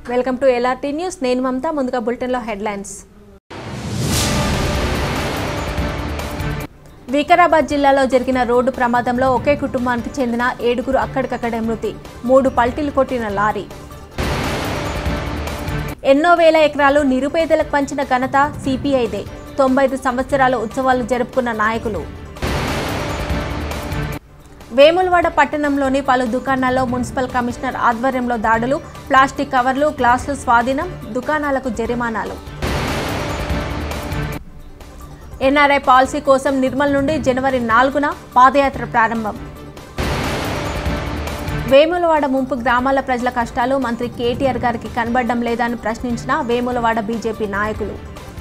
Welcome to LRT news నేను మమత ముందుగా బులెటిన్లో హెడ్లైన్స్ వికారాబాద్ జిల్లాలో జరిగిన రోడ్డు ప్రమాదంలో ఒకే కుటుంబానికి చెందిన ఏడుగురు అక్కడికక్కడే మృతి మూడు పల్టీలు కొట్టిన లారీ ఎన్నో వేల ఎకరాలు నిరుపేదలకు పంచిన ఘనత సిపిఐదే తొంభై ఐదు సంవత్సరాల ఉత్సవాలు జరుపుకున్న నాయకులు వేములవాడ పట్టణంలోని పలు దుకాణాల్లో మున్సిపల్ కమిషనర్ ఆధ్వర్యంలో దాడులు ప్లాస్టిక్ కవర్లు గ్లాసులు స్వాధీనం దుకాణాలకు జరిమానాలు ఎన్ఆర్ఐ పాలసీ కోసం నిర్మల్ నుండి జనవరి నాలుగున పాదయాత్ర ప్రారంభం వేములవాడ ముంపు గ్రామాల ప్రజల కష్టాలు మంత్రి కేటీఆర్ గారికి కనబడడం లేదని ప్రశ్నించిన వేములవాడ బీజేపీ నాయకులు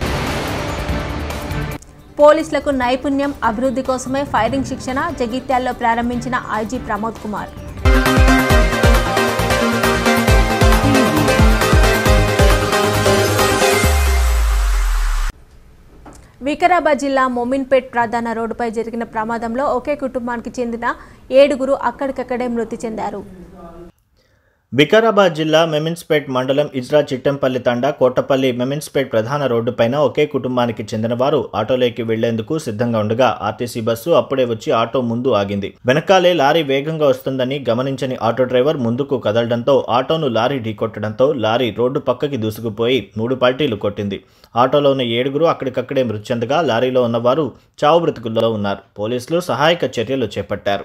పోలీసులకు నైపుణ్యం అభివృద్ధి కోసమే ఫైరింగ్ శిక్షణ జగిత్యాల్లో ప్రారంభించిన ఐజీ ప్రమోద్ కుమార్ వికారాబాద్ జిల్లా మొమిన్పేట్ ప్రధాన రోడ్డుపై జరిగిన ప్రమాదంలో ఒకే కుటుంబానికి చెందిన ఏడుగురు అక్కడికక్కడే మృతి చెందారు వికారాబాద్ జిల్లా మెమిన్స్పేట్ మండలం ఇజ్రా చిట్టంపల్లి తండా కోటపల్లి మెమిన్స్పేట్ ప్రధాన రోడ్డుపైన ఒకే కుటుంబానికి చెందిన వారు ఆటోలోకి వెళ్లేందుకు సిద్ధంగా ఉండగా ఆర్టీసీ బస్సు అప్పుడే వచ్చి ఆటో ముందు ఆగింది వెనకాలే లారీ వేగంగా వస్తుందని గమనించని ఆటో డ్రైవర్ ముందుకు కదలడంతో ఆటోను లారీ ఢీకొట్టడంతో లారీ రోడ్డు పక్కకి దూసుకుపోయి మూడు పల్టీలు కొట్టింది ఆటోలో ఉన్న ఏడుగురు అక్కడికక్కడే మృతి చెందగా లారీలో ఉన్నవారు చావు బ్రతుకుల్లో ఉన్నారు పోలీసులు సహాయక చర్యలు చేపట్టారు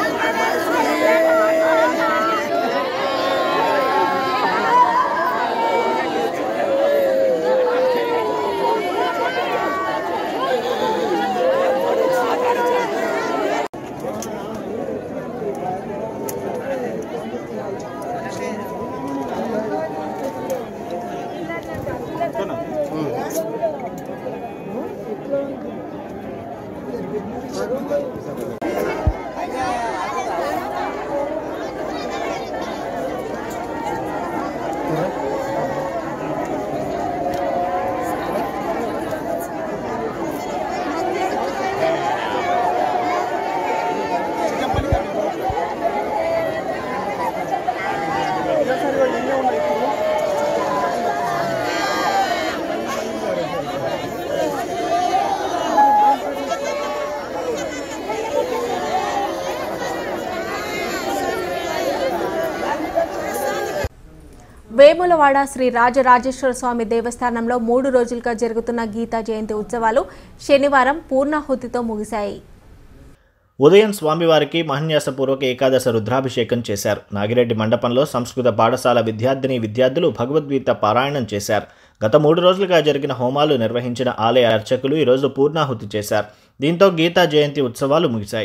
వేములవాడ శ్రీ రాజరాజేశ్వర స్వామి దేవస్థానంలో మూడు రోజులుగా జరుగుతున్న గీతా జయంతి ఉత్సవాలు శనివారం పూర్ణాహుతితో ముగిశాయి ఉదయం స్వామివారికి మహన్యాసపూర్వక ఏకాదశ రుద్రాభిషేకం చేశారు నాగిరెడ్డి మండపంలో సంస్కృత పాఠశాల విద్యార్థిని విద్యార్థులు భగవద్గీత పారాయణం చేశారు గత మూడు రోజులుగా జరిగిన హోమాలు నిర్వహించిన ఆలయ అర్చకులు ఈరోజు పూర్ణాహుతి చేశారు దీంతో గీతా జయంతి ఉత్సవాలు ముగిశాయి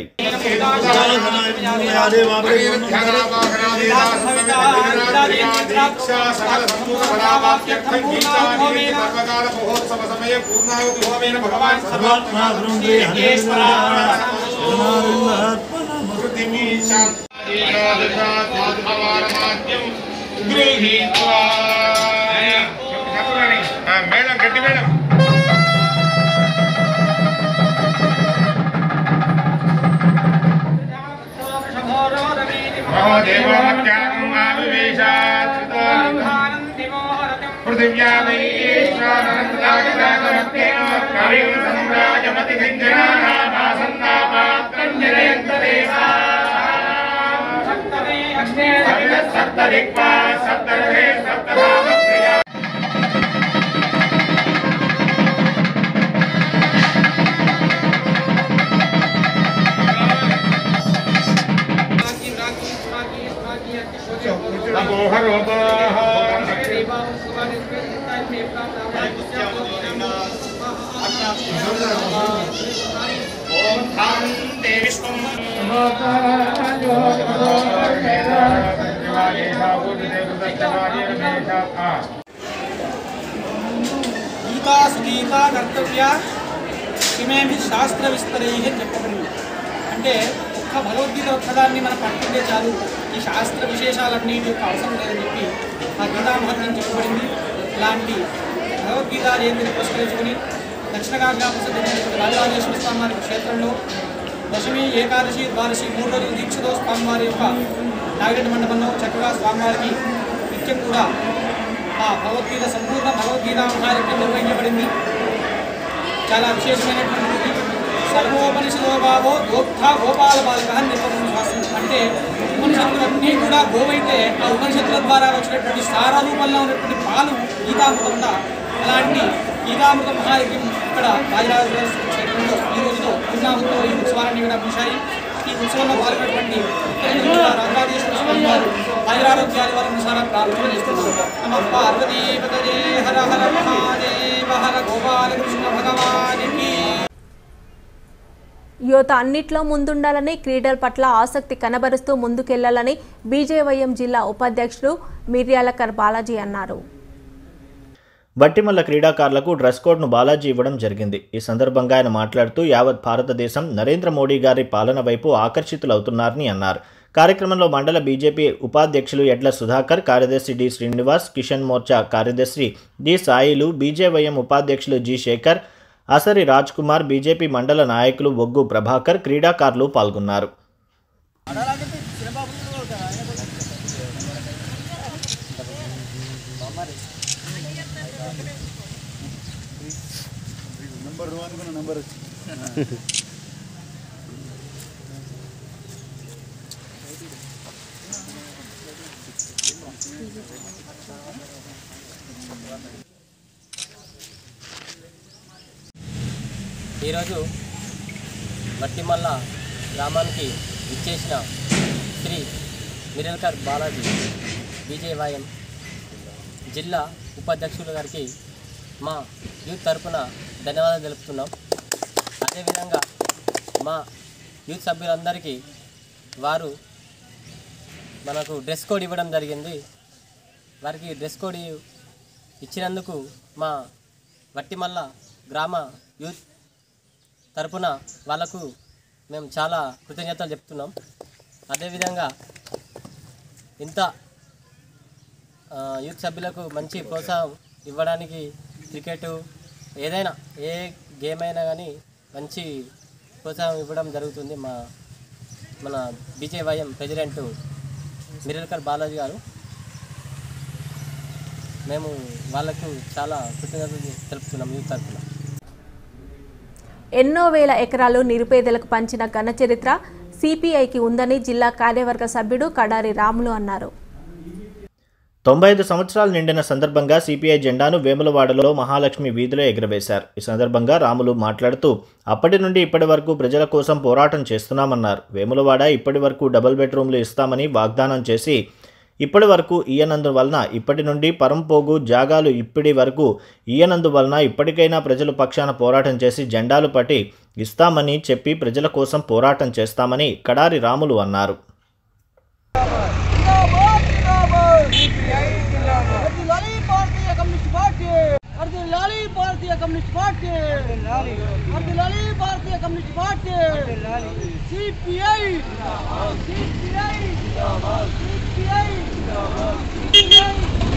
మేడం గట్టి మేడం సప్తదిక్పా సప్తరథే సప్తధామప్రియా గీతా సుగీతా కర్తవ్య ఇమేమి శాస్త్ర విస్తరై అని చెప్పబడింది అంటే ఒక్క భగవద్గీత ఒక్కదాన్ని మనం పట్టుకుంటే చాలు ఈ శాస్త్ర విశేషాలన్నిటి యొక్క అవసరం లేదని చెప్పి ఆ గీతా మహత్యం చెప్పబడింది ఇలాంటి భగవద్గీత జయంతిని పురస్కరించుకుని దక్షిణ కాశీగా ప్రసిద్ధమైనటువంటి రాజరాజేశ్వర స్వామి వారి క్షేత్రంలో దశమి ఏకాదశి ద్వాదశి మూడు రోజుల దీక్షతో స్వామివారి యొక్క నాగిరెడ్డి మండపంలో చక్కగా స్వామివారికి నిత్యం కూడా ఆ భగవద్గీత సంపూర్ణ భగవద్గీత కార్యక్రమం నిర్వహించబడింది చాలా విశేషమైనటువంటి సర్వోపనిషదో భావో గోప్త గోపాల బాలిక అని నిర్వహణ శాస్త్రం అంటే ఉపనిషత్తులన్నీ కూడా గోవైతే ఆ ఉపనిషత్తుల ద్వారా వచ్చినటువంటి సారరూపంలో ఉన్నటువంటి పాలు గీతామృతం ఉందా అలాంటి గీతామృత మహాయజ్ఞం ఇక్కడ రాజరాజ క్షేత్రంలో ఈ రోజుతో పూర్ణాహుతో ఈ ఉత్సవాలన్నీ కూడా ముగిశాయి ఈ ఉత్సవంలో పాల్గొన్నటువంటి రాజరాజేశ్వర స్వామి వారు ఆయురారోగ్యాల వారిని సారా ప్రార్థన చేస్తున్నారు నమ పార్వతీ పదజే హర హర మహాదేవ హర గోపాలకృష్ణ భగవానికి యువత అన్నిట్లో ముందుండాలని క్రీడల పట్ల ఆసక్తి కనబరుస్తూ ముందుకెళ్లాలని బీజేవైఎం జిల్లా ఉపాధ్యక్షుడు మిర్యాలకర్ బాలాజీ అన్నారు బట్టిమల్ల క్రీడాకారులకు డ్రెస్ కోడ్ను బాలాజీ ఇవ్వడం జరిగింది ఈ సందర్భంగా ఆయన మాట్లాడుతూ యావత్ భారతదేశం నరేంద్ర మోడీ గారి పాలన వైపు ఆకర్షితులవుతున్నారని అన్నారు కార్యక్రమంలో మండల బీజేపీ ఉపాధ్యక్షులు ఎడ్ల సుధాకర్ కార్యదర్శి డి శ్రీనివాస్ కిషన్ మోర్చా కార్యదర్శి డి సాయిలు బీజేవైఎం ఉపాధ్యక్షులు జి శేఖర్ అసరి రాజ్ కుమార్ బీజేపీ మండల నాయకులు బొగ్గు ప్రభాకర్ క్రీడాకారులు పాల్గొన్నారు ఈరోజు మట్టిమల్ల గ్రామానికి ఇచ్చేసిన శ్రీ మిరల్కర్ బాలాజీ బీజేవైఎం జిల్లా ఉపాధ్యక్షులు గారికి మా యూత్ తరపున ధన్యవాదాలు తెలుపుతున్నాం అదేవిధంగా మా యూత్ సభ్యులందరికీ వారు మనకు డ్రెస్ కోడ్ ఇవ్వడం జరిగింది వారికి డ్రెస్ కోడ్ ఇచ్చినందుకు మా వట్టిమల్ల గ్రామ యూత్ తరపున వాళ్ళకు మేము చాలా కృతజ్ఞతలు చెప్తున్నాం అదేవిధంగా ఇంత ఆ, యూత్ సభ్యులకు మంచి ప్రోత్సాహం ఇవ్వడానికి క్రికెట్ ఏదైనా ఏ గేమ్ అయినా కానీ మంచి ప్రోత్సాహం ఇవ్వడం జరుగుతుంది మా మన బీజేవైఎం ప్రెసిడెంట్ మిరల్కర్ బాలాజీ గారు మేము వాళ్ళకు చాలా కృతజ్ఞతలు తెలుపుతున్నాం యూత్ తరఫున ఎన్నో వేల ఎకరాలు నిరుపేదలకు పంచిన ఘన చరిత్ర సిపిఐకి ఉందని జిల్లా కార్యవర్గ సభ్యుడు కడారి రాములు అన్నారు తొంభై ఐదు సంవత్సరాలు నిండిన సందర్భంగా సిపిఐ జెండాను వేములవాడలో మహాలక్ష్మి వీధిలో ఎగురవేశారు ఈ సందర్భంగా రాములు మాట్లాడుతూ అప్పటి నుండి ఇప్పటి వరకు ప్రజల కోసం పోరాటం చేస్తున్నామన్నారు వేములవాడ ఇప్పటి వరకు డబుల్ బెడ్రూమ్లు ఇస్తామని వాగ్దానం చేసి ఇప్పటి వరకు ఇయ్యనందువలన ఇప్పటి నుండి పరంపోగు జాగాలు ఇప్పటి వరకు ఇయ్యనందువలన ఇప్పటికైనా ప్రజల పక్షాన పోరాటం చేసి జెండాలు పట్టి ఇస్తామని చెప్పి ప్రజల కోసం పోరాటం చేస్తామని కడారి రాములు అన్నారు వర్ధిల్లాలి భారతీయ కమ్యూనిస్ట్ పార్టీ వర్ధిల్లాలి భారతీయ కమ్యూనిస్ట్ పార్టీ వర్ధిల్లాలి Bharatiya communist party CPI CPI CPI CPI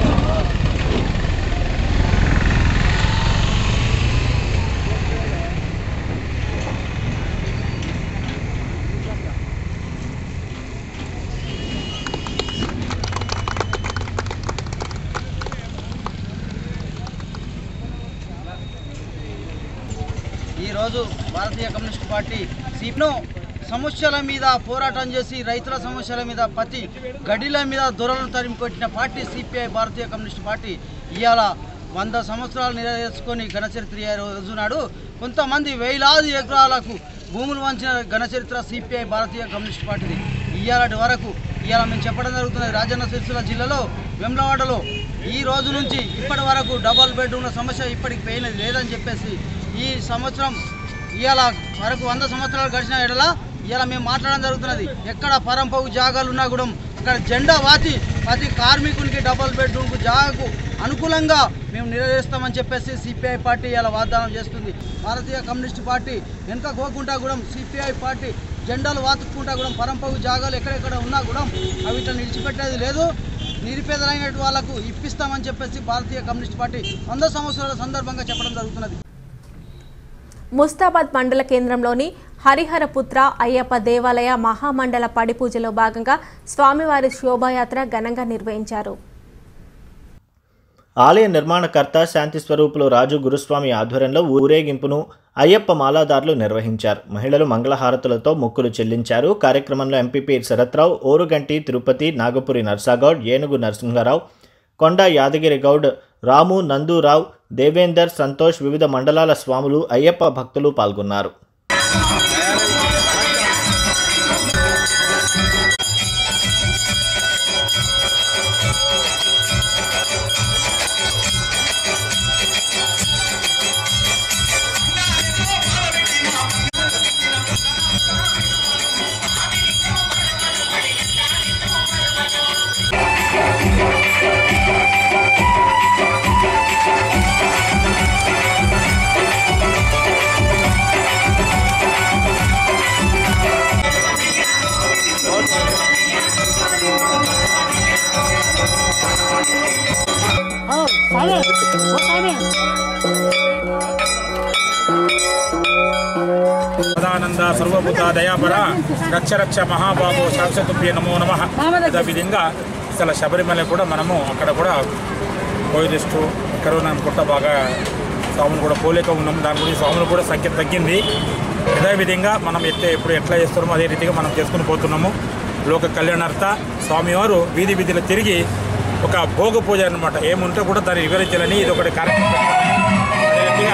ఈరోజు భారతీయ కమ్యూనిస్ట్ పార్టీ సిప్ను సమస్యల మీద పోరాటం చేసి రైతుల సమస్యల మీద ప్రతి గడిల మీద దొరలను తరిమి కొట్టిన party CPI Bharatiya communist party ఇవాళ వంద సంవత్సరాలు నెరవేర్చుకొని ఘనచరిత్ర రోజు నాడు కొంతమంది వేలాది ఎకరాలకు భూములు వంచిన ఘనచరిత్ర సిపిఐ భారతీయ కమ్యూనిస్ట్ పార్టీది ఇవాళటి వరకు ఇవాళ మేము చెప్పడం జరుగుతున్నది రాజన్న సిరిసిల్ల జిల్లాలో వెమ్లవాడలో ఈ రోజు నుంచి ఇప్పటి వరకు డబల్ బెడ్రూమ్ల సమస్య ఇప్పటికి పోయినది లేదని చెప్పేసి ఈ సంవత్సరం ఇవాళ వరకు వంద సంవత్సరాలు గడిచిన ఎడల ఇవాళ మేము మాట్లాడడం జరుగుతున్నది ఎక్కడ పరంపగు జాగాలు ఉన్నా కూడా అక్కడ జెండా వాతి ప్రతి కార్మికునికి డబల్ బెడ్రూమ్కు జాగాకు అనుకూలంగా మేము నెరవేరుస్తామని చెప్పేసి సిపిఐ పార్టీ ఇలా వాగ్దానం చేస్తుంది భారతీయ కమ్యూనిస్ట్ పార్టీ వెనుక పోకుండా కూడా సిపిఐ పార్టీ జెండాలు వాతుకుంటా కూడా పరంపగు జాగాలు ఎక్కడెక్కడ ఉన్నా కూడా అవి ఇట్లా నిలిచిపెట్టేది లేదు నిరుపేదలైన వాళ్ళకు ఇప్పిస్తామని చెప్పేసి భారతీయ కమ్యూనిస్ట్ పార్టీ వంద సంవత్సరాల సందర్భంగా చెప్పడం జరుగుతున్నది ముస్తాబాద్ మండల కేంద్రంలోని హరిహరపుత్ర అయ్యప్ప దేవాలయ మహామండల పడి పూజలో భాగంగా స్వామివారి శోభాయాత్ర ఘనంగా నిర్వహించారు ఆలయ నిర్మాణకర్త శాంతి స్వరూపులు రాజు గురుస్వామి ఆధ్వర్యంలో ఊరేగింపును అయ్యప్ప మాలాదారులు నిర్వహించారు మహిళలు మంగళహారతులతో మొక్కులు చెల్లించారు కార్యక్రమంలో ఎంపీపీ శరత్రావు ఓరుగంటి తిరుపతి నాగపురి నర్సాగౌడ్ ఏనుగు నరసింహారావు కొండ యాదగిరి గౌడ్ రాము నందూరావు దేవేందర్ సంతోష్ వివిధ మండలాల స్వాములు అయ్యప్ప భక్తులు పాల్గొన్నారు సదానంద సర్వభూత దయాపర రక్ష రక్ష మహాబాబు శాశ్వతుభ్య నమో నమ విధంగా అసలు శబరిమల కూడా మనము అక్కడ కూడా పోయిలిస్టు కరోనా అనుకుంటా బాగా స్వాములు కూడా పోలేక ఉన్నాము దాని గురించి స్వాములు కూడా సంఖ్య తగ్గింది యథావిధంగా మనం ఎట్లా ఎప్పుడు ఎట్లా చేస్తున్నామో అదే రీతిగా మనం చేసుకుని పోతున్నాము లోక కళ్యాణార్థ స్వామివారు వీధి వీధిలో తిరిగి ఒక భోగ పూజ అనమాట ఏముంటే కూడా దాన్ని వివరించాలని ఇది ఒకటి కార్యక్రమం పెట్టుకున్నాము. అదే రీతిగా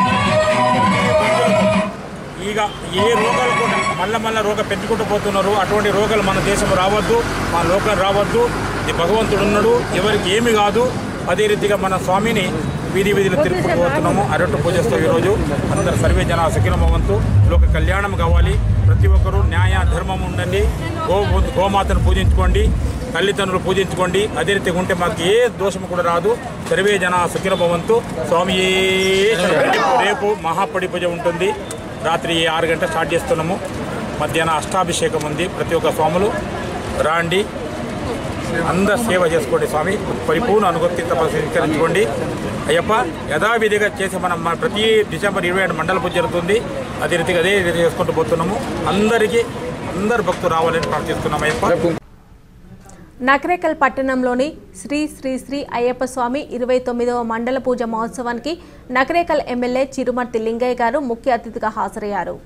ಈಗ ఏ రోగాలు కూడా మళ్ళా మళ్ళా రోగం పెంచుకుంటూ పోతున్నారు అటువంటి రోగాలు మన దేశం రావద్దు మన లోకం రావద్దు ఇది భగవంతుడు ఉన్నాడు ఎవరికి ఏమి కాదు అదే రీతిగా మన స్వామిని వీధి వీధిలో తిరుపతి పోతున్నాము అరట్టు పూజిస్తాం ఈరోజు అందరు సర్వే జన సుఖినమవంతు లోక కళ్యాణం కావాలి ప్రతి ఒక్కరూ న్యాయ ధర్మం ఉండండి గో గోమాతను పూజించుకోండి తల్లిదండ్రులు పూజించుకోండి అదే రీతిగా ఉంటే మాకు ఏ దోషం కూడా రాదు సర్వే జన సుఖినభవంతు స్వామి రేపు మహాపడి పూజ ఉంటుంది రాత్రి ఆరు గంటల స్టార్ట్ చేస్తున్నాము మధ్యాహ్నం అష్టాభిషేకం ఉంది ప్రతి ఒక్క స్వాములు రాండి అందరు సేవ చేసుకోండి స్వామి పరిపూర్ణ అనుభూతి తప్ప స్వీకరించుకోండి అయ్యప్ప యథావిధిగా చేసి మనం మన ప్రతి డిసెంబర్ ఇరవై ఏడు మండల పూజ జరుగుతుంది అదే రీతిగా అదే రీతి చేసుకుంటూ పోతున్నాము అందరికీ అందరు భక్తులు రావాలని ప్రార్థిస్తున్నాం అయ్యప్ప నకరేకల్ పట్టణంలోని శ్రీ శ్రీ శ్రీ అయ్యప్ప స్వామి ఇరవై తొమ్మిదవ మండల పూజ మహోత్సవానికి నకరేకల్ ఎమ్మెల్యే చిరుమర్తి లింగయ్య గారు ముఖ్య అతిథిగా హాజరయ్యారు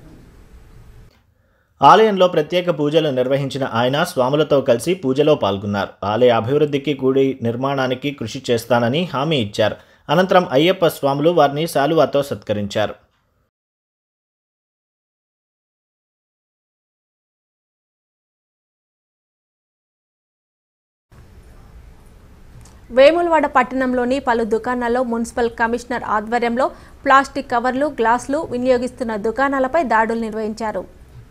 ఆలయంలో ప్రత్యేక పూజలు నిర్వహించిన ఆయన స్వాములతో కలిసి పూజలో పాల్గొన్నారు ఆలయ అభివృద్ధికి కూడి నిర్మాణానికి కృషి చేస్తానని హామీ ఇచ్చారు అనంతరం అయ్యప్ప స్వాములు వారిని శాలువాతో సత్కరించారు వేములవాడ పట్టణంలోని పలు దుకాణాల్లో మున్సిపల్ కమిషనర్ ఆధ్వర్యంలో ప్లాస్టిక్ కవర్లు గ్లాసులు వినియోగిస్తున్న దుకాణాలపై దాడులు నిర్వహించారు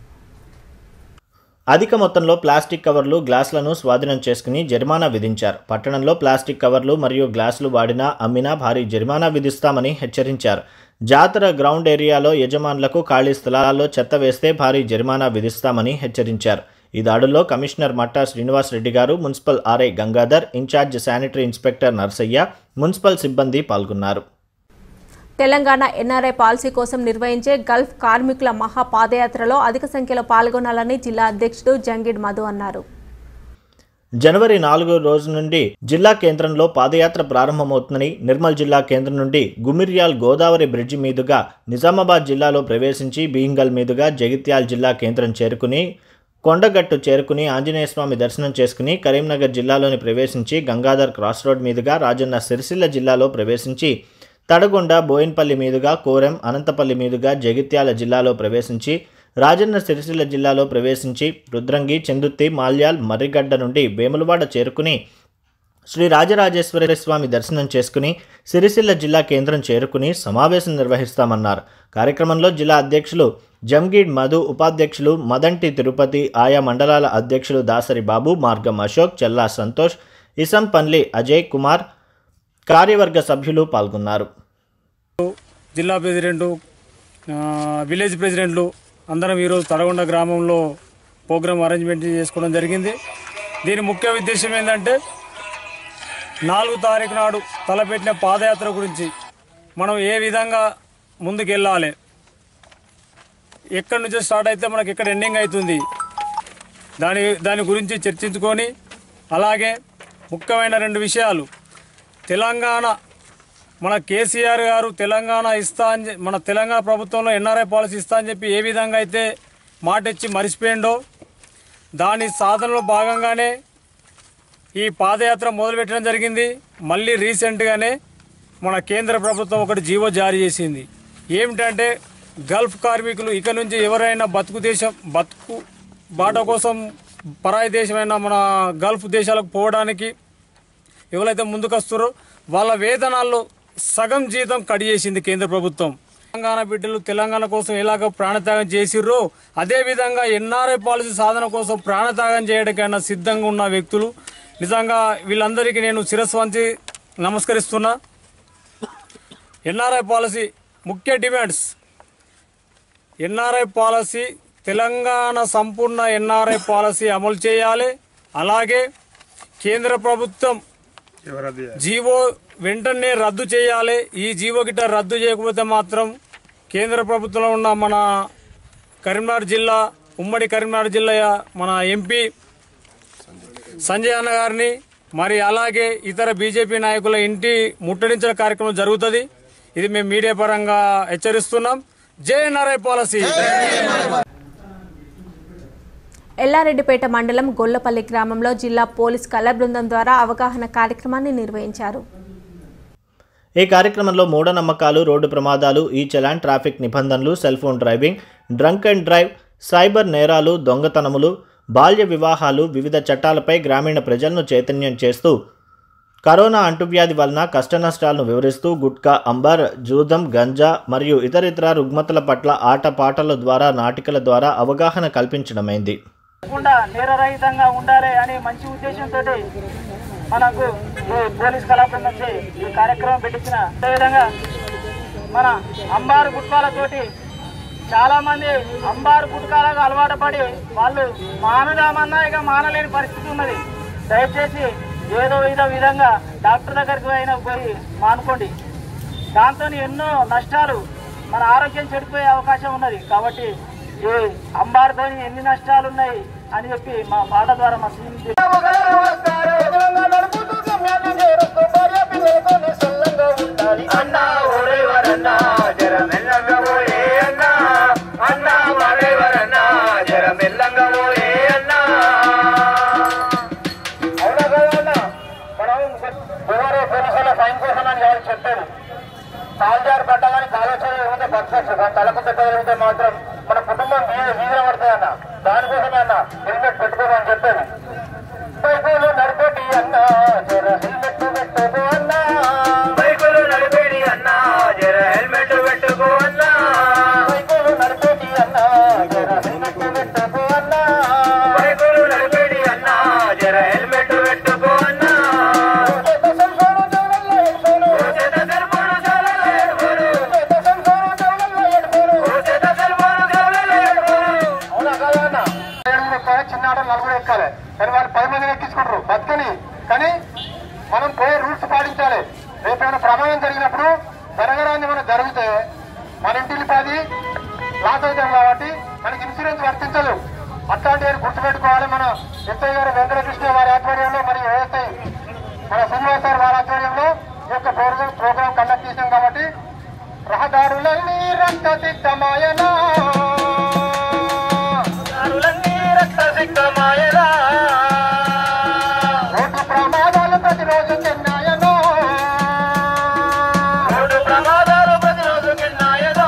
అధిక మొత్తంలో ప్లాస్టిక్ కవర్లు గ్లాసులను స్వాధీనం చేసుకుని జరిమానా విధించారు పట్టణంలో ప్లాస్టిక్ కవర్లు మరియు గ్లాసులు వాడినా అమ్మినా భారీ జరిమానా విధిస్తామని హెచ్చరించారు జాతర గ్రౌండ్ ఏరియాలో యజమానులకు ఖాళీ స్థలాల్లో చెత్త వేస్తే భారీ జరిమానా విధిస్తామని హెచ్చరించారు ఈ దాడుల్లో కమిషనర్ మట్టా శ్రీనివాస్ రెడ్డి గారు municipal RI Gangadhar incharge sanitary inspector Narsaiah municipal సిబ్బంది పాల్గొన్నారు తెలంగాణ ఎన్ఆర్ఐ పాలసీ కోసం నిర్వహించే గల్ఫ్ కార్మికుల మహా పాదయాత్రలో అధిక సంఖ్యలో పాల్గొనాలని జిల్లా అధ్యక్షుడు జంగిడ్ మధు అన్నారు జనవరి నాలుగో రోజు నుండి జిల్లా కేంద్రంలో పాదయాత్ర ప్రారంభమవుతుందని నిర్మల్ జిల్లా కేంద్రం నుండి గుమిర్యాల్ గోదావరి బ్రిడ్జి మీదుగా నిజామాబాద్ జిల్లాలో ప్రవేశించి బీయింగల్ మీదుగా జగిత్యాల్ జిల్లా కేంద్రం చేరుకుని కొండగట్టు చేరుకుని ఆంజనేయస్వామి దర్శనం చేసుకుని కరీంనగర్ జిల్లాలోని ప్రవేశించి గంగాధర్ క్రాస్ రోడ్ మీదుగా రాజన్న సిరిసిల్ల జిల్లాలో ప్రవేశించి తడగొండ బోయిన్పల్లి మీదుగా కోరెం అనంతపల్లి మీదుగా జగిత్యాల జిల్లాలో ప్రవేశించి రాజన్న సిరిసిల్ల జిల్లాలో ప్రవేశించి రుద్రంగి చెందుర్తి మాల్యాల్ మర్రిగడ్డ నుండి వేములవాడ చేరుకుని శ్రీ రాజరాజేశ్వర స్వామి దర్శనం చేసుకుని సిరిసిల్ల జిల్లా కేంద్రం చేరుకుని సమావేశం నిర్వహిస్తామన్నారు కార్యక్రమంలో జిల్లా అధ్యక్షులు జంగీడ్ మధు ఉపాధ్యక్షులు మదంటి తిరుపతి ఆయా మండలాల అధ్యక్షులు దాసరి బాబు మార్గం అశోక్ చెల్లా సంతోష్ ఇసంపన్లి అజయ్ కుమార్ కార్యవర్గ సభ్యులు పాల్గొన్నారు జిల్లా ప్రెసిడెంటు ఆ, విలేజ్ ప్రెసిడెంట్లు అందరం ఈరోజు తడగొండ గ్రామంలో ప్రోగ్రామ్ అరేంజ్మెంట్ చేసుకోవడం జరిగింది దీని ముఖ్య ఉద్దేశం ఏంటంటే నాలుగు తారీఖు నాడు తలపెట్టిన పాదయాత్ర గురించి మనం ఏ విధంగా ముందుకెళ్ళాలి ఎక్కడి నుంచి స్టార్ట్ అయితే మనకి ఎక్కడ ఎండింగ్ అవుతుంది దాని దాని గురించి చర్చించుకొని అలాగే ముఖ్యమైన రెండు విషయాలు తెలంగాణ మన కేసీఆర్ గారు తెలంగాణ ఇస్తా అని చె- మన తెలంగాణ ప్రభుత్వంలో ఎన్ఆర్ఐ పాలసీ ఇస్తా అని చెప్పి ఏ విధంగా అయితే మాట ఇచ్చి మరిచిపోయిండో దాని సాధనలో భాగంగానే ఈ పాదయాత్ర మొదలుపెట్టడం జరిగింది మళ్ళీ రీసెంట్గానే మన కేంద్ర ప్రభుత్వం ఒకటి జీవో జారీ చేసింది ఏమిటంటే గల్ఫ్ కార్మికులు ఇక నుంచి ఎవరైనా బతుకు దేశం బతుకు బాట కోసం పరాయి దేశమైన మన గల్ఫ్ దేశాలకు పోవడానికి ఎవరైతే ముందుకు వస్తారో వాళ్ళ వేతనాల్లో సగం జీతం కట్ చేసింది కేంద్ర ప్రభుత్వం తెలంగాణ బిడ్డలు తెలంగాణ కోసం ఎలాగ ప్రాణత్యాగం చేసిర్రో అదేవిధంగా ఎన్ఆర్ఐ పాలసీ సాధన కోసం ప్రాణత్యాగం చేయడానికైనా సిద్ధంగా ఉన్న వ్యక్తులు నిజంగా వీళ్ళందరికీ నేను శిరస్సు వంచి నమస్కరిస్తున్నా ఎన్ఆర్ఐ పాలసీ ముఖ్య డిమాండ్స్ ఎన్ఆర్ఐ పాలసీ తెలంగాణ సంపూర్ణ ఎన్ఆర్ఐ పాలసీ అమలు చేయాలి అలాగే కేంద్ర ప్రభుత్వం జీవో వెంటనే రద్దు చేయాలి ఈ జీవో గిట్ట రద్దు చేయకపోతే మాత్రం కేంద్ర ప్రభుత్వంలో ఉన్న మన కరీంనగర్ జిల్లా ఉమ్మడి కరీంనగర్ జిల్లా మన ఎంపీ సంజయ్ అన్న గారిని మరి అలాగే ఇతర బీజేపీ నాయకుల ఇంటి ముట్టడించిన కార్యక్రమం జరుగుతుంది ఇది మేము మీడియా పరంగా హెచ్చరిస్తున్నాం జై ఎన్ఆర్ఐ పాలసీ ఎల్లారెడ్డిపేట మండలం గొల్లపల్లి గ్రామంలో జిల్లా పోలీస్ కళ బృందం ద్వారా అవగాహన కార్యక్రమాన్ని నిర్వహించారు ఈ కార్యక్రమంలో మూఢనమ్మకాలు రోడ్డు ప్రమాదాలు ఈ చలాన్ ట్రాఫిక్ నిబంధనలు cell phone driving drunk and drive cyber నేరాలు దొంగతనములు బాల్య వివాహాలు వివిధ చట్టాలపై గ్రామీణ ప్రజలను చైతన్యం చేస్తూ కరోనా అంటువ్యాధి వలన కష్టనష్టాలను వివరిస్తూ గుట్కా అంబర్ జూదం గంజా మరియు ఇతరితర రుగ్మతల పట్ల ఆటపాటల ద్వారా నాటికల ద్వారా అవగాహన కల్పించడమైంది కాకుండా నేరరహితంగా ఉండాలి అనే మంచి ఉద్దేశంతో మనకు ఈ పోలీస్ కళాబృందం చే ఈ కార్యక్రమం పెట్టించిన అదేవిధంగా మన అంబారు గుట్కాలతోటి చాలా మంది అంబారు గుట్కాలకు అలవాటు పడి వాళ్ళు మానదామన్నా ఇక మానలేని పరిస్థితి ఉన్నది దయచేసి ఏదో ఏదో విధంగా డాక్టర్ దగ్గరికి అయినా పోయి మానుకోండి దాంతో ఎన్నో నష్టాలు మన ఆరోగ్యం చెడిపోయే అవకాశం ఉన్నది కాబట్టి ఈ అంబార్తో ఎన్ని నష్టాలు ఉన్నాయి అని చెప్పి మా పాట ద్వారా మా సీఎం అన్నా ఓడేవరన్నా జర మెల్లంగా పోయే అన్నా అన్నా వాడేవరన్నా జర మెల్లంగా పోయే అన్నా అవునా కదా అన్న? మనం ఎవరో పోలీసుల ఫైన్ కోసం అని ఎవరు చెప్పారు కాల్జారు పడ్డాలని ఆలోచన ఏముందో పర్ఫెక్ట్ కానీ తలకు పెట్టగలిగితే మాత్రం మన కుటుంబం మీద వీధన పడుతుంది అన్న దానికోసమే అన్న హెల్మెట్ పెట్టుకోమని చెప్పేది బైకులు నడిపేటి అన్న జర హెల్మెట్ పెట్టుకో అన్న బైకులు నడిపేడి అన్నా జర హెల్మెట్ పెట్టుకో అన్నా బైకులు నడిపేటి అన్న జర హెల్మెట్ పెట్టుకో అన్న బైకులు నడిపేడి అన్నా జర హెల్మెట్ పెట్టుకో అన్నా సెల్ ఫోన్ జోలల్లో ఎడుకోను చేత సెల్ ఫోన్ జోలలో ఎడుకోను సెల్ ఫోన్ జోలల్లో ఎడుకోను చేత సెల్ ఫోన్ జోలలో ఎడుకోను అవునా కదా అన్న ఏడుగురు ఎక్కాలి చిన్నాడు నలుగురు ఎక్కాలి కానీ వాళ్ళు పది మందిని ఎక్కించుకుంటారు బతుకని కానీ మనం పోయే రూల్స్ పాటించాలి రేపు ఏమైనా ప్రమాదం జరిగినప్పుడు జరగరాన్ని మనం జరిగితే మన ఇంటిని పది లాస్ అవుతాం కాబట్టి మనకి ఇన్సూరెన్స్ వర్తించదు అట్లాంటివి గుర్తుపెట్టుకోవాలి మన ఎస్ఐ గారు వెంకటకృష్ణ వారి ఆధ్వర్యంలో మరియు ఏఎస్ఐ మన శ్రీనివాస్ సార్ వారి ఆధ్వర్యంలో ఈ యొక్క ప్రోగ్రామ్ ప్రోగ్రామ్ కండక్ట్ చేశాం కాబట్టి రహదారులన్నీ రక్తసిద్ధమాయనా రహదారులన్నీ రక్తసిద్ధమాయనా రోడ్డు ప్రమాదాలు ప్రతిరోజు చెన్నాయనో రోడ్డు ప్రమాదాలు ప్రతిరోజు కిన్నాయదో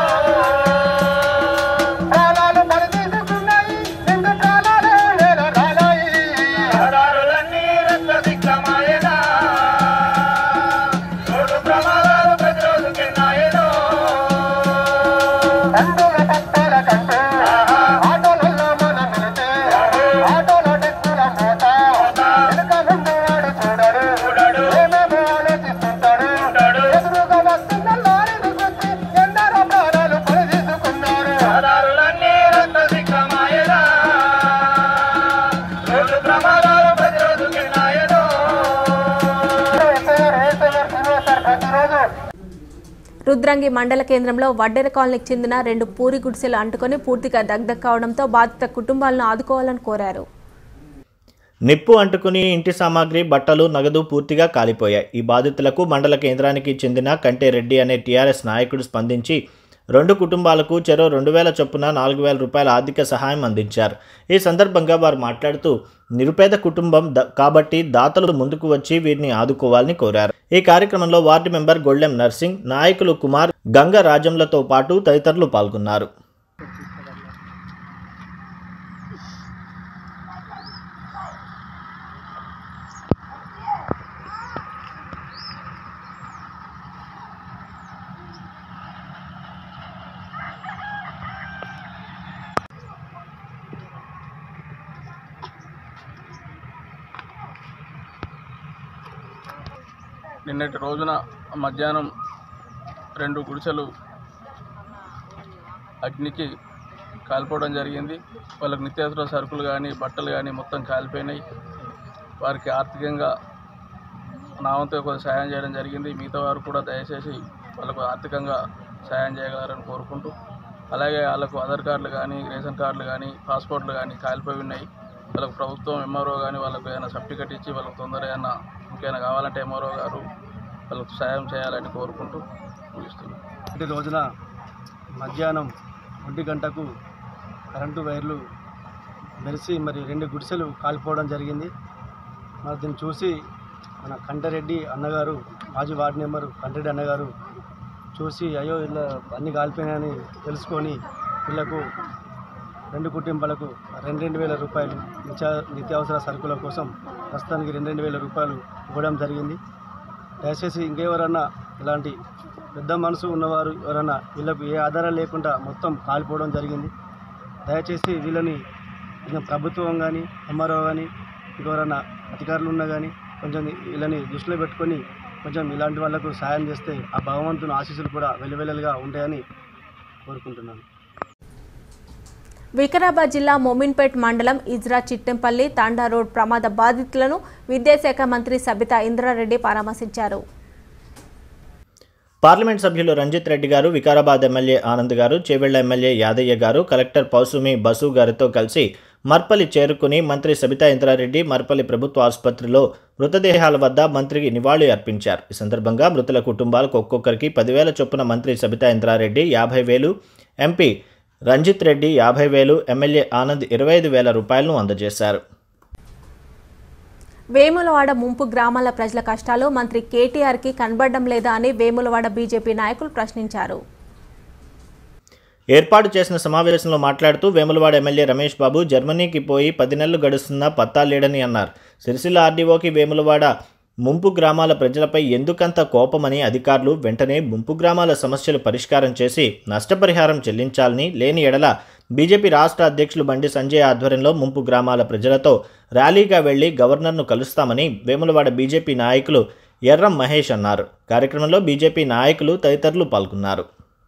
ప్రాణాలు బలి తీసుకున్నాయి నిండు ప్రాణాలే వేల రాలాయి రహదారులన్నీ రక్తసిద్ధమాయనా రోడ్డు ప్రమాదాలు ప్రతిరోజు కిన్నాయదో బంధువుల పట్టాల కంటే ఆటోలలో మనం వెళితే ఆటోలో డెక్కుల మోత వెనుక ముందు వాడు చూడడు ఏమేమో ఆలోచిస్తుంటాడు ఎదురుగా వస్తున్న లారీని గుర్తి ఎందరో ప్రాణాలు బలి తీసుకున్నారు రహదారులన్నీ రక్తసిద్ధమాయనా రోడ్డు ప్రమాదాలు ప్రతిరోజు కిన్నాయదో ఎస్ఐఆర్ ఏఎస్ఐఆర్ శ్రీనివాస్ సార్ ప్రతిరోజు రుద్రంగి మండల కేంద్రంలో వడ్డెర కాలనీకి చెందిన రెండు పూరి గుడిసెలు అంటుకొని పూర్తిగా దగ్ధ కావడంతో బాధిత కుటుంబాలను ఆదుకోవాలని కోరారు నిప్పు అంటుకుని ఇంటి సామాగ్రి బట్టలు నగదు పూర్తిగా కాలిపోయాయి ఈ బాధితులకు మండల కేంద్రానికి చెందిన కంటే రెడ్డి అనే టీఆర్ఎస్ నాయకుడు స్పందించి రెండు కుటుంబాలకు చెరో రెండు వేల చొప్పున నాలుగు వేల రూపాయల ఆర్థిక సహాయం అందించారు ఈ సందర్భంగా వారు మాట్లాడుతూ నిరుపేద కుటుంబం ద- కాబట్టి దాతలు ముందుకు వచ్చి వీరిని ఆదుకోవాలని కోరారు ఈ కార్యక్రమంలో వార్డు మెంబర్ గొళ్ళెం నర్సింగ్ నాయకులు కుమార్ గంగ రాజంలతో పాటు తదితరులు పాల్గొన్నారు నిన్నటి రోజున మధ్యాహ్నం రెండు గుడిసెలు అగ్నికి కాలిపోవడం జరిగింది వాళ్ళకి నిత్యావసర సరుకులు కానీ బట్టలు కానీ మొత్తం కాలిపోయినాయి వారికి ఆర్థికంగా నా వంతుగా కొంచెం సాయం చేయడం జరిగింది మిగతా వారు కూడా దయచేసి వాళ్ళకు ఆర్థికంగా సాయం చేయగలరని కోరుకుంటూ అలాగే వాళ్ళకు ఆధార్ కార్డులు కానీ రేషన్ కార్డులు కానీ పాస్పోర్ట్లు కానీ కాలిపోయి ఉన్నాయి వాళ్ళకు ప్రభుత్వం ఎంఆర్ఓ కానీ వాళ్ళకు ఏమైనా సర్టిఫికెట్ ఇచ్చి వాళ్ళకు తొందరగా ఏమైనా ఇంకేమైనా కావాలంటే ఎంఆర్ఓ గారు వాళ్ళకు సాయం చేయాలని కోరుకుంటూ ముగిస్తున్నాను ఈ రోజున మధ్యాహ్నం ఒంటి గంటకు కరెంటు వైర్లు మెరిసి మరి రెండు గుడిసెలు కాలిపోవడం జరిగింది మరి దీన్ని చూసి మన కంటరెడ్డి అన్నగారు మాజీ వార్డు మెంబరు కంటరెడ్డి అన్నగారు చూసి అయ్యో ఇలా అన్ని కాలిపోయినాయని తెలుసుకొని వీళ్ళకు రెండు కుటుంబాలకు రెండు రెండు వేల రూపాయలు నిత్య నిత్యావసర సరుకుల కోసం ప్రస్తుతానికి రెండు రెండు వేల రూపాయలు ఇవ్వడం జరిగింది దయచేసి ఇంకెవరన్నా ఇలాంటి పెద్ద మనసు ఉన్నవారు ఎవరన్నా వీళ్ళకు ఏ ఆధారం లేకుండా మొత్తం కాలిపోవడం జరిగింది దయచేసి వీళ్ళని కొంచెం ప్రభుత్వం కానీ ఎంఆర్ఓ కానీ ఇంకెవరన్నా అధికారులు ఉన్నా కానీ కొంచెం వీళ్ళని దృష్టిలో పెట్టుకొని కొంచెం ఇలాంటి వాళ్ళకు సాయం చేస్తే ఆ భగవంతుని ఆశీస్సులు కూడా వెలువెలలుగా ఉంటాయని కోరుకుంటున్నాను వికారాబాద్ జిల్లా మోమిన్పేట్ మండలం ఇజ్రా చిట్టెంపల్లి తాండా రోడ్ ప్రమాద బాధితులను విద్యాశాఖ మంత్రి సబితా ఇంద్రారెడ్డి పరామర్శించారు పార్లమెంట్ సభ్యులు రంజిత్ రెడ్డి గారు వికారాబాద్ ఎమ్మెల్యే ఆనంద్ గారు చేవెళ్ల ఎమ్మెల్యే యాదయ్య గారు కలెక్టర్ పౌసుమి బసు గారితో కలిసి మర్పల్లి చేరుకుని మంత్రి సబితా ఇంద్రారెడ్డి మర్పల్లి ప్రభుత్వ ఆసుపత్రిలో మృతదేహాల వద్ద మంత్రికి నివాళి అర్పించారు ఈ సందర్భంగా మృతుల కుటుంబాలకు ఒక్కొక్కరికి పదివేల చొప్పున మంత్రి సబితా ఇంద్రారెడ్డి యాభై వేలు ఎంపీ రంజిత్ రెడ్డి యాభై వేలు ఎమ్మెల్యే ఆనంద్ ఇరవై ఐదు వేల రూపాయలను అందజేశారు వేములవాడ ముంపు గ్రామాల ప్రజల కష్టాలు మంత్రి కేటీఆర్కి కనబడడం లేదా అని వేములవాడ బీజేపీ నాయకులు ప్రశ్నించారు ఏర్పాటు చేసిన సమావేశంలో మాట్లాడుతూ వేములవాడ ఎమ్మెల్యే రమేష్ బాబు జర్మనీకి పోయి పది నెలలు గడుస్తున్నా పత్తా లేడని అన్నారు సిరిసిల్ల ఆర్డీఓకి వేములవాడ ముంపు గ్రామాల ప్రజలపై ఎందుకంత కోపమని అధికారులు వెంటనే ముంపు గ్రామాల సమస్యలు పరిష్కారం చేసి నష్టపరిహారం చెల్లించాలని లేని ఎడల బీజేపీ రాష్ట్ర అధ్యక్షులు బండి సంజయ్ ఆధ్వర్యంలో ముంపు గ్రామాల ప్రజలతో ర్యాలీగా వెళ్లి గవర్నర్ను కలుస్తామని వేములవాడ బీజేపీ నాయకులు ఎర్రం మహేష్ అన్నారు కార్యక్రమంలో బీజేపీ నాయకులు తదితరులు పాల్గొన్నారు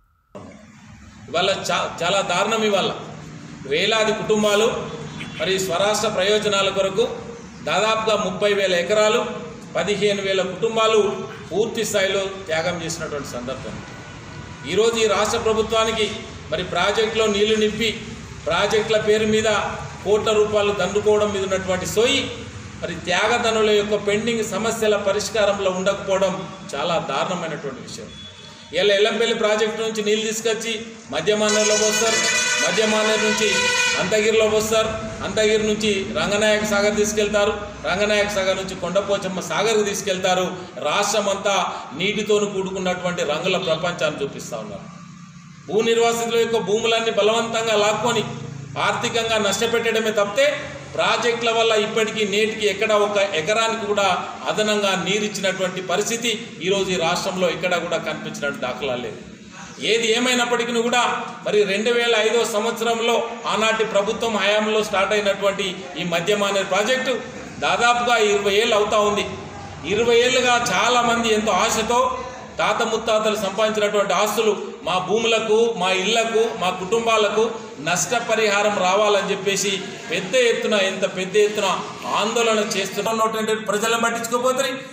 ఇవాళ చా చాలా దారుణం ఇవాళ వేలాది కుటుంబాలు మరి స్వరాష్ట్ర ప్రయోజనాల కొరకు దాదాపుగా ముప్పై వేల ఎకరాలు పదిహేను వేల కుటుంబాలు పూర్తి స్థాయిలో త్యాగం చేసినటువంటి సందర్భం ఈరోజు ఈ రాష్ట్ర ప్రభుత్వానికి మరి ప్రాజెక్టులో నీళ్లు నింపి ప్రాజెక్టుల పేరు మీద కోట్ల రూపాయలు దండుకోవడం మీద ఉన్నటువంటి సోయి మరి త్యాగదనుల యొక్క పెండింగ్ సమస్యల పరిష్కారంలో ఉండకపోవడం చాలా దారుణమైనటువంటి విషయం ఇలా ఎల్లంపల్లి ప్రాజెక్టు నుంచి నీళ్ళు తీసుకొచ్చి మధ్యమానేరులో పోస్తారు మధ్యమానేరు నుంచి అంతగిరిలో పోస్తారు అంతగిరి నుంచి రంగనాయక సాగర్ తీసుకెళ్తారు రంగనాయక సాగర్ నుంచి కొండపోచమ్మ సాగర్కు తీసుకెళ్తారు రాష్ట్రం అంతా నీటితోను కూడుకున్నటువంటి రంగుల ప్రపంచాన్ని చూపిస్తూ ఉన్నారు భూ నిర్వాసితుల యొక్క భూములన్నీ బలవంతంగా లాక్కొని ఆర్థికంగా నష్టపెట్టడమే తప్పితే ప్రాజెక్టుల వల్ల ఇప్పటికీ నేటికి ఎక్కడ ఒక ఎకరానికి కూడా అదనంగా నీరిచ్చినటువంటి పరిస్థితి ఈరోజు ఈ రాష్ట్రంలో ఎక్కడ కూడా కనిపించినట్టు దాఖలా లేదు ఏది ఏమైనప్పటికీ కూడా మరి రెండు వేల ఐదో సంవత్సరంలో ఆనాటి ప్రభుత్వం హయాంలో స్టార్ట్ అయినటువంటి ఈ మధ్యమానేరు ప్రాజెక్టు దాదాపుగా ఇరవై ఏళ్ళు అవుతా ఉంది ఇరవై ఏళ్ళుగా చాలామంది ఎంతో ఆశతో తాత ముత్తాతలు సంపాదించినటువంటి ఆస్తులు మా భూములకు మా ఇళ్లకు మా కుటుంబాలకు నష్టపరిహారం రావాలని చెప్పేసి పెద్ద ఎత్తున ఎంత పెద్ద ఎత్తున ఆందోళన చేస్తున్నటువంటి ప్రజలను పట్టించుకోపోతే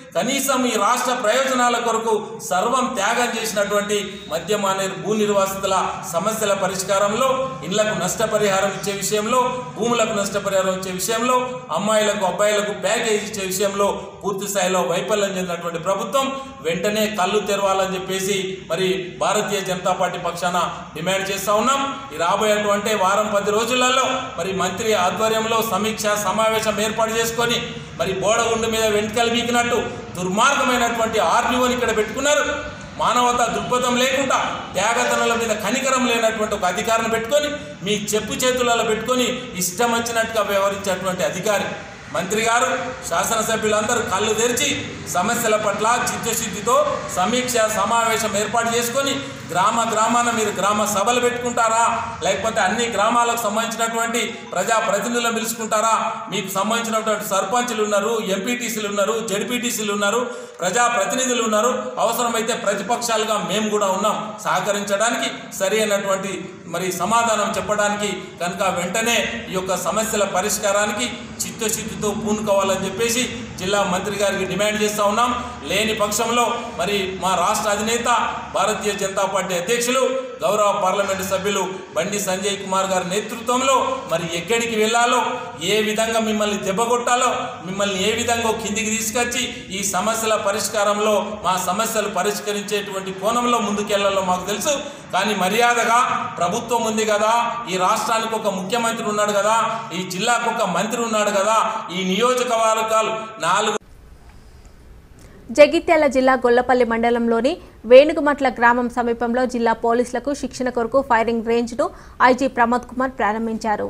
కనీసం ఈ రాష్ట్ర ప్రయోజనాల కొరకు సర్వం త్యాగం చేసినటువంటి మధ్య మానేరు భూ నిర్వాసితుల సమస్యల పరిష్కారంలో ఇళ్లకు నష్టపరిహారం ఇచ్చే విషయంలో భూములకు నష్టపరిహారం ఇచ్చే విషయంలో అమ్మాయిలకు అబ్బాయిలకు ప్యాకేజ్ ఇచ్చే విషయంలో పూర్తి స్థాయిలో వైఫల్యం చెందినటువంటి ప్రభుత్వం వెంటనే కళ్ళు తెరవాలని చెప్పేసి మరి భారతీయ జనతా పార్టీ పక్షాన డిమాండ్ చేస్తా ఉన్నాం ఈ రాబోయేటువంటి వారం పది రోజులలో మరి మంత్రి ఆధ్వర్యంలో సమీక్ష సమావేశం ఏర్పాటు చేసుకొని మరి బోడగుండు మీద వెంటకలు బీకినట్టు దుర్మార్గమైనటువంటి ఆర్డీఓని ఇక్కడ పెట్టుకున్నారు మానవత దృక్పథం లేకుండా త్యాగతనుల మీద కనికరం లేనటువంటి ఒక అధికారిని పెట్టుకొని మీ చెప్పు చేతులలో పెట్టుకొని ఇష్టం వచ్చినట్టుగా వ్యవహరించేటువంటి అధికారి మంత్రి గారు శాసనసభ్యులందరూ కళ్ళు తెరిచి సమస్యల పట్ల చిత్తశుద్ధితో సమీక్ష సమావేశం ఏర్పాటు చేసుకొని గ్రామ గ్రామాన మీరు గ్రామ సభలు పెట్టుకుంటారా లేకపోతే అన్ని గ్రామాలకు సంబంధించినటువంటి ప్రజా ప్రతినిధులను పిలుచుకుంటారా మీకు సంబంధించినటువంటి సర్పంచులు ఉన్నారు ఎంపీటీసీలు ఉన్నారు జడ్పీటీసీలు ఉన్నారు ప్రజా ప్రతినిధులు ఉన్నారు అవసరమైతే ప్రతిపక్షాలుగా మేము కూడా ఉన్నాం సహకరించడానికి సరి అయినటువంటి మరి సమాధానం చెప్పడానికి కనుక వెంటనే ఈ యొక్క సమస్యల పరిష్కారానికి చిత్తశుద్ధితో పూనుకోవాలని చెప్పేసి జిల్లా మంత్రి గారికి డిమాండ్ చేస్తా ఉన్నాం లేని పక్షంలో మరి మా రాష్ట్ర అధినేత భారతీయ జనతా పార్టీ అధ్యక్షులు గౌరవ పార్లమెంటు సభ్యులు బండి సంజయ్ కుమార్ గారి నేతృత్వంలో మరి ఎక్కడికి వెళ్ళాలో ఏ విధంగా మిమ్మల్ని దెబ్బకొట్టాలో మిమ్మల్ని ఏ విధంగా కిందికి తీసుకొచ్చి ఈ సమస్యల పరిష్కారంలో మా సమస్యలు పరిష్కరించేటువంటి కోణంలో ముందుకెళ్లాలో మాకు తెలుసు కానీ మర్యాదగా ప్రభుత్వం ఉంది కదా ఈ రాష్ట్రానికి ఒక ముఖ్యమంత్రి ఉన్నాడు కదా ఈ జిల్లాకు ఒక మంత్రి ఉన్నాడు కదా ఈ నియోజకవర్గాలు నాలుగు జగిత్యాల జిల్లా గొల్లపల్లి మండలంలోని వేణుగుమట్ల గ్రామం సమీపంలో జిల్లా పోలీసులకు శిక్షణ కొరకు ఫైరింగ్ రేంజ్ను ఐజీ ప్రమోద్ కుమార్ ప్రారంభించారు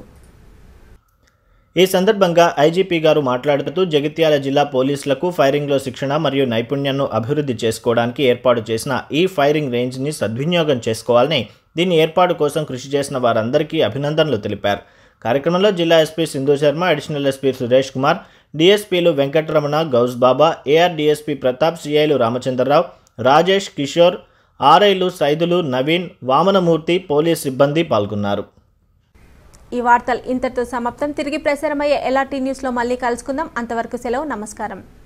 ఈ సందర్భంగా ఐజీపీ గారు మాట్లాడుతూ జగిత్యాల జిల్లా పోలీసులకు ఫైరింగ్లో శిక్షణ మరియు నైపుణ్యాన్ని అభివృద్ధి చేసుకోవడానికి ఏర్పాటు చేసిన ఈ ఫైరింగ్ రేంజ్ని సద్వినియోగం చేసుకోవాలని దీని ఏర్పాటు కోసం కృషి చేసిన వారందరికీ అభినందనలు తెలిపారు కార్యక్రమంలో జిల్లా SP Sindhu Sharma additional SP Suresh Kumar డిఎస్పీలు వెంకటరమణ గౌస్ బాబా ఏఆర్ డిఎస్పీ ప్రతాప్ సిఐలు రామచంద్రరావు రాజేష్ కిషోర్ ఆర్ఐలు సైదులు నవీన్ వామనమూర్తి పోలీస్ సిబ్బంది పాల్గొన్నారు ఈ వార్తలు ఇంతటితో సమాప్తం తిరిగి ప్రసారమయ్యే ఎల్ఆర్టీ న్యూస్లో మళ్ళీ కలుసుకుందాం అంతవరకు సెలవు నమస్కారం